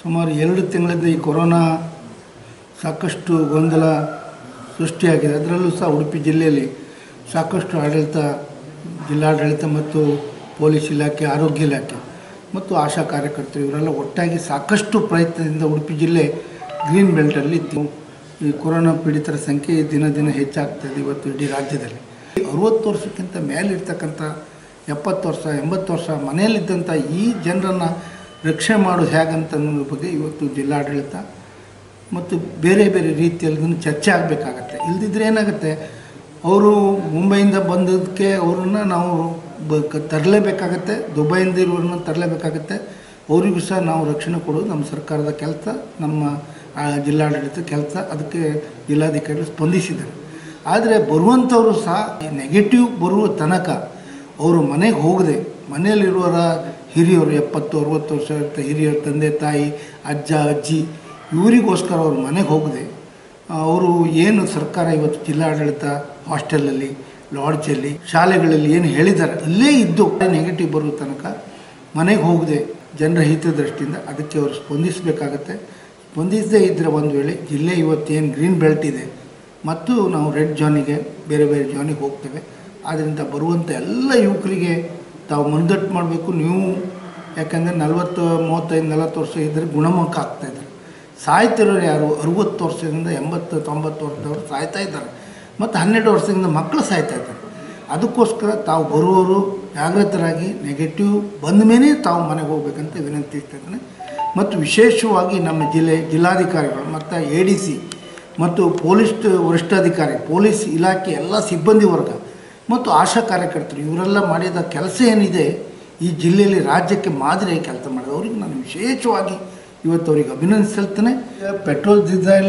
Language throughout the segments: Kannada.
ಸುಮಾರು ಎರಡು ತಿಂಗಳಿಂದ ಈ ಕೊರೋನಾ ಸಾಕಷ್ಟು ಗೊಂದಲ ಸೃಷ್ಟಿಯಾಗಿದೆ ಅದರಲ್ಲೂ ಸಹ ಉಡುಪಿ ಜಿಲ್ಲೆಯಲ್ಲಿ ಸಾಕಷ್ಟು ಆಡಳಿತ ಜಿಲ್ಲಾಡಳಿತ ಮತ್ತು ಪೊಲೀಸ್ ಇಲಾಖೆ ಆರೋಗ್ಯ ಇಲಾಖೆ ಮತ್ತು ಆಶಾ ಕಾರ್ಯಕರ್ತರು ಇವರೆಲ್ಲ ಒಟ್ಟಾಗಿ ಸಾಕಷ್ಟು ಪ್ರಯತ್ನದಿಂದ ಉಡುಪಿ ಜಿಲ್ಲೆ ಗ್ರೀನ್ ಬೆಲ್ಟಲ್ಲಿ ಇತ್ತು. ಈ ಕೊರೋನಾ ಪೀಡಿತರ ಸಂಖ್ಯೆ ದಿನ ದಿನ ಹೆಚ್ಚಾಗ್ತದೆ ಇವತ್ತು ಇಡೀ ರಾಜ್ಯದಲ್ಲಿ ಅರುವತ್ತು ವರ್ಷಕ್ಕಿಂತ ಮೇಲಿರ್ತಕ್ಕಂಥ ಎಪ್ಪತ್ತು ವರ್ಷ ಎಂಬತ್ತು ವರ್ಷ ಮನೆಯಲ್ಲಿದ್ದಂಥ ಈ ಜನರನ್ನು ರಕ್ಷಣೆ ಮಾಡೋದು ಹೇಗಂತ ಅನ್ನೋದ್ರ ಬಗ್ಗೆ ಇವತ್ತು ಜಿಲ್ಲಾಡಳಿತ ಮತ್ತು ಬೇರೆ ಬೇರೆ ರೀತಿಯಲ್ಲಿ ಇದನ್ನು ಚರ್ಚೆ ಆಗಬೇಕಾಗತ್ತೆ ಇಲ್ದಿದ್ರೆ ಏನಾಗುತ್ತೆ ಅವರು ಮುಂಬೈಯಿಂದ ಬಂದದಕ್ಕೆ ಅವ್ರನ್ನ ನಾವು ಬ ಕ ತರಲೇಬೇಕಾಗತ್ತೆ ದುಬೈಯಿಂದ ಇರೋರನ್ನ ತರಲೇಬೇಕಾಗತ್ತೆ ಅವರಿಗೂ ಸಹ ನಾವು ರಕ್ಷಣೆ ಕೊಡೋದು ನಮ್ಮ ಸರ್ಕಾರದ ಕೆಲಸ ನಮ್ಮ ಆ, ಜಿಲ್ಲಾಡಳಿತ ಕೆಲಸ ಅದಕ್ಕೆ ಜಿಲ್ಲಾಧಿಕಾರಿಗಳು ಸ್ಪಂದಿಸಿದ್ದಾರೆ ಆದರೆ ಬರುವಂಥವರು ಸಹ ನೆಗೆಟಿವ್ ಬರುವ ತನಕ ಅವರು ಮನೆಗೆ ಹೋಗದೆ ಮನೆಯಲ್ಲಿರುವರ ಹಿರಿಯರು ಎಪ್ಪತ್ತು ಅರುವತ್ತು ವರ್ಷ ಇರ್ತ ಹಿರಿಯರು ತಂದೆ ತಾಯಿ ಅಜ್ಜ ಅಜ್ಜಿ ಇವರಿಗೋಸ್ಕರ ಅವ್ರ ಮನೆಗೆ ಹೋಗದೆ ಅವರು ಏನು ಸರ್ಕಾರ ಇವತ್ತು ಜಿಲ್ಲಾಡಳಿತ ಹಾಸ್ಟೆಲಲ್ಲಿ ಲಾಡ್ಜಲ್ಲಿ ಶಾಲೆಗಳಲ್ಲಿ ಏನು ಹೇಳಿದ್ದಾರೆ ಅಲ್ಲೇ ಇದ್ದು ನೆಗೆಟಿವ್ ಬರುವ ತನಕ ಮನೆಗೆ ಹೋಗದೆ ಜನರ ಹಿತದೃಷ್ಟಿಯಿಂದ ಅದಕ್ಕೆ ಅವರು ಸ್ಪಂದಿಸಬೇಕಾಗತ್ತೆ ಸ್ಪಂದಿಸದೇ ಇದ್ದರೆ ಒಂದು ವೇಳೆ ಜಿಲ್ಲೆ ಇವತ್ತೇನು ಗ್ರೀನ್ ಬೆಲ್ಟ್ ಇದೆ ಮತ್ತು ನಾವು ರೆಡ್ ಜೋನಿಗೆ ಬೇರೆ ಬೇರೆ ಜೋನಿಗೆ ಹೋಗ್ತೇವೆ ಆದ್ದರಿಂದ ಬರುವಂಥ ಎಲ್ಲ ಯುವಕರಿಗೆ ತಾವು ಮುಂದಟ್ಟು ಮಾಡಬೇಕು ನೀವು ಯಾಕಂದರೆ ನಲವತ್ತು ಮೂವತ್ತೈದು ನಲವತ್ತು ವರ್ಷ ಇದ್ದರೆ ಗುಣಮುಖ ಆಗ್ತಾಯಿದ್ದಾರೆ ಸಾಯ್ತಿರೋರು ಯಾರು ಅರುವತ್ತು ವರ್ಷದಿಂದ ಎಂಬತ್ತು ತೊಂಬತ್ತು ವರ್ಷದವರು ಸಾಯ್ತಾ ಇದ್ದಾರೆ ಮತ್ತು ಹನ್ನೆರಡು ವರ್ಷದಿಂದ ಮಕ್ಕಳು ಸಾಯ್ತಾ ಇದ್ದಾರೆ ಅದಕ್ಕೋಸ್ಕರ ತಾವು ಬರುವವರು ಜಾಗೃತರಾಗಿ ನೆಗೆಟಿವ್ ಬಂದ ಮೇಲೆ ತಾವು ಮನೆಗೆ ಹೋಗ್ಬೇಕಂತ ವಿನಂತಿಸ್ತಾ ಇದ್ದೇನೆ ಮತ್ತು ವಿಶೇಷವಾಗಿ ನಮ್ಮ ಜಿಲ್ಲೆ ಜಿಲ್ಲಾಧಿಕಾರಿಗಳು ಮತ್ತು ಎ ಡಿ ಸಿ ಮತ್ತು ಪೊಲೀಸ್ ವರಿಷ್ಠಾಧಿಕಾರಿ ಪೊಲೀಸ್ ಇಲಾಖೆ ಎಲ್ಲ ಸಿಬ್ಬಂದಿ ವರ್ಗ ಮತ್ತು ಆಶಾ ಕಾರ್ಯಕರ್ತರು ಇವರೆಲ್ಲ ಮಾಡಿದ ಕೆಲಸ ಏನಿದೆ ಈ ಜಿಲ್ಲೆಯಲ್ಲಿ ರಾಜ್ಯಕ್ಕೆ ಮಾದರಿಯಾಗಿ ಕೆಲಸ ಮಾಡಿದೆ ಅವರಿಗೆ ನಾನು ವಿಶೇಷವಾಗಿ ಇವತ್ತು ಅವರಿಗೆ ಅಭಿನಂದಿಸಲ್ತೇನೆ ಪೆಟ್ರೋಲ್ ಡೀಸೆಲ್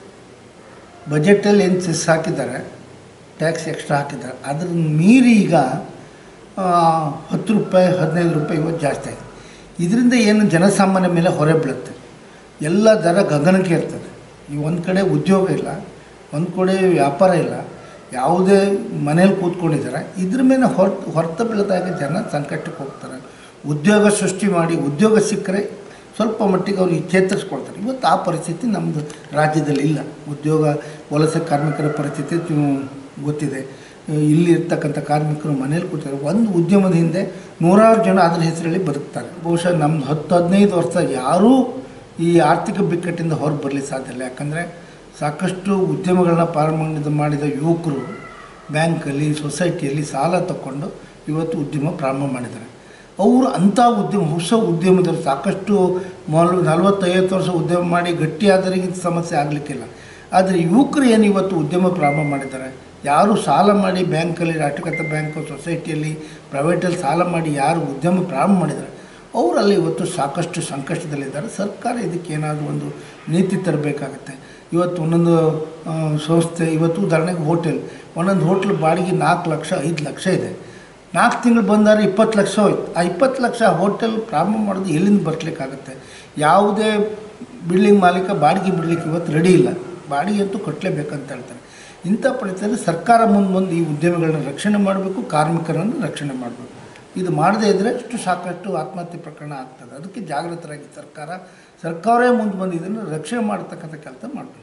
ಬಜೆಟಲ್ಲಿ ಏನು ಸೆಸ್ ಹಾಕಿದ್ದಾರೆ ಟ್ಯಾಕ್ಸ್ ಎಕ್ಸ್ಟ್ರಾ ಹಾಕಿದ್ದಾರೆ ಅದ್ರ ಮೀರಿ ಈಗ ಆ, ಹತ್ತು ರೂಪಾಯಿ ಹದಿನೈದು ರೂಪಾಯಿ ಇವತ್ತು ಜಾಸ್ತಿ ಆಗಿದೆ ಇದರಿಂದ ಏನು ಜನಸಾಮಾನ್ಯ ಮೇಲೆ ಹೊರೆ ಬೀಳುತ್ತೆ ಎಲ್ಲ ದರ ಗಗನಕ್ಕೆ ಇರ್ತದೆ ಈ ಒಂದು ಕಡೆ ಉದ್ಯೋಗ ಇಲ್ಲ ಒಂದು ಕಡೆ ವ್ಯಾಪಾರ ಇಲ್ಲ ಯಾವುದೇ ಮನೇಲಿ ಕೂತ್ಕೊಂಡಿದ್ದಾರೆ ಇದ್ರ ಮೇಲೆ ಹೊರತು ಹೊರತು ಬೀಳದಾಗ ಜನ ಸಂಕಷ್ಟಕ್ಕೆ ಹೋಗ್ತಾರೆ ಉದ್ಯೋಗ ಸೃಷ್ಟಿ ಮಾಡಿ ಉದ್ಯೋಗ ಸಿಕ್ಕರೆ ಸ್ವಲ್ಪ ಮಟ್ಟಿಗೆ ಅವ್ರಿಗೆ ಚೇತರಿಸ್ಕೊಳ್ತಾರೆ ಇವತ್ತು ಆ ಪರಿಸ್ಥಿತಿ ನಮ್ಮದು ರಾಜ್ಯದಲ್ಲಿ ಇಲ್ಲ ಉದ್ಯೋಗ ವಲಸೆ ಕಾರ್ಮಿಕರ ಪರಿಸ್ಥಿತಿ ತು- ಗೊತ್ತಿದೆ ಇಲ್ಲಿ ಇರ್ತಕ್ಕಂಥ ಕಾರ್ಮಿಕರು ಮನೇಲಿ ಕೂತಾರೆ ಒಂದು ಉದ್ಯಮದ ಹಿಂದೆ ನೂರಾರು ಜನ ಅದರ ಹೆಸರಲ್ಲಿ ಬದುಕ್ತಾರೆ ಬಹುಶಃ ನಮ್ದು ಹತ್ತು ಹದಿನೈದು ವರ್ಷ ಯಾರೂ ಈ ಆರ್ಥಿಕ ಬಿಕ್ಕಟ್ಟಿಂದ ಹೊರ ಬರಲಿಕ್ಕೆ ಸಾಧ್ಯ ಇಲ್ಲ ಯಾಕಂದರೆ ಸಾಕಷ್ಟು ಉದ್ಯಮಗಳನ್ನ ಪ್ರಾರಂಭ ಮಾಡಿದ ಯುವಕರು ಬ್ಯಾಂಕಲ್ಲಿ ಸೊಸೈಟಿಯಲ್ಲಿ ಸಾಲ ತಗೊಂಡು ಇವತ್ತು ಉದ್ಯಮ ಪ್ರಾರಂಭ ಮಾಡಿದ್ದಾರೆ ಅವರು ಅಂಥ ಉದ್ಯಮ ಹೊಸ ಉದ್ಯಮದಲ್ಲಿ ಸಾಕಷ್ಟು ಮೊದಲು ನಲವತ್ತೈವತ್ತು ವರ್ಷ ಉದ್ಯಮ ಮಾಡಿ ಗಟ್ಟಿಯಾದವರಿಗೆ ಇದು ಸಮಸ್ಯೆ ಆಗಲಿಕ್ಕಿಲ್ಲ ಆದರೆ ಯುವಕರು ಏನು ಇವತ್ತು ಉದ್ಯಮ ಪ್ರಾರಂಭ ಮಾಡಿದ್ದಾರೆ ಯಾರು ಸಾಲ ಮಾಡಿ ಬ್ಯಾಂಕಲ್ಲಿ ರಾಷ್ಟ್ರೀಕೃತ ಬ್ಯಾಂಕು ಸೊಸೈಟಿಯಲ್ಲಿ ಪ್ರೈವೇಟಲ್ಲಿ ಸಾಲ ಮಾಡಿ ಯಾರು ಉದ್ಯಮ ಪ್ರಾರಂಭ ಮಾಡಿದ್ದಾರೆ ಅವರಲ್ಲಿ ಇವತ್ತು ಸಾಕಷ್ಟು ಸಂಕಷ್ಟದಲ್ಲಿದ್ದಾರೆ ಸರ್ಕಾರ ಇದಕ್ಕೆ ಏನಾದರೂ ಒಂದು ನೀತಿ ತರಬೇಕಾಗತ್ತೆ ಇವತ್ತು ಒಂದೊಂದು ಆ, ಸಂಸ್ಥೆ ಇವತ್ತು ಉದಾಹರಣೆಗೆ ಹೋಟೆಲ್ ಒಂದೊಂದು ಹೋಟ್ಲ್ ಬಾಡಿಗೆ ನಾಲ್ಕು ಲಕ್ಷ ಐದು ಲಕ್ಷ ಇದೆ ನಾಲ್ಕು ತಿಂಗಳು ಬಂದರೆ ಇಪ್ಪತ್ತು ಲಕ್ಷ ಹೋಯ್ತು ಆ ಇಪ್ಪತ್ತು ಲಕ್ಷ ಹೋಟೆಲ್ ಪ್ರಾರಂಭ ಮಾಡೋದು ಎಲ್ಲಿಂದ ಬರಲಿಕ್ಕಾಗತ್ತೆ ಯಾವುದೇ ಬಿಲ್ಡಿಂಗ್ ಮಾಲೀಕ ಬಾಡಿಗೆ ಬಿಡಲಿಕ್ಕೆ ಇವತ್ತು ರೆಡಿ ಇಲ್ಲ ಬಾಡಿಗೆ ಅಂತೂ ಕಟ್ಟಲೇಬೇಕಂತ ಹೇಳ್ತಾರೆ ಇಂಥ ಪರಿಸ್ಥಿತಿಯಲ್ಲಿ ಸರ್ಕಾರ ಮುಂದೆ ಮುಂದೆ ಈ ಉದ್ಯಮಿಗಳನ್ನ ರಕ್ಷಣೆ ಮಾಡಬೇಕು ಕಾರ್ಮಿಕರನ್ನು ರಕ್ಷಣೆ ಮಾಡಬೇಕು ಇದು ಮಾಡದೇ ಇದ್ದರೆ ಅಷ್ಟು ಸಾಕಷ್ಟು ಆತ್ಮಹತ್ಯೆ ಪ್ರಕರಣ ಆಗ್ತದೆ ಅದಕ್ಕೆ ಜಾಗೃತರಾಗಿ ಸರ್ಕಾರ ಸರ್ಕಾರವೇ ಮುಂದೆ ಬಂದು ಇದನ್ನು ರಕ್ಷಣೆ ಮಾಡ್ತಕ್ಕಂಥ ಕೆಲಸ ಮಾಡಬೇಕು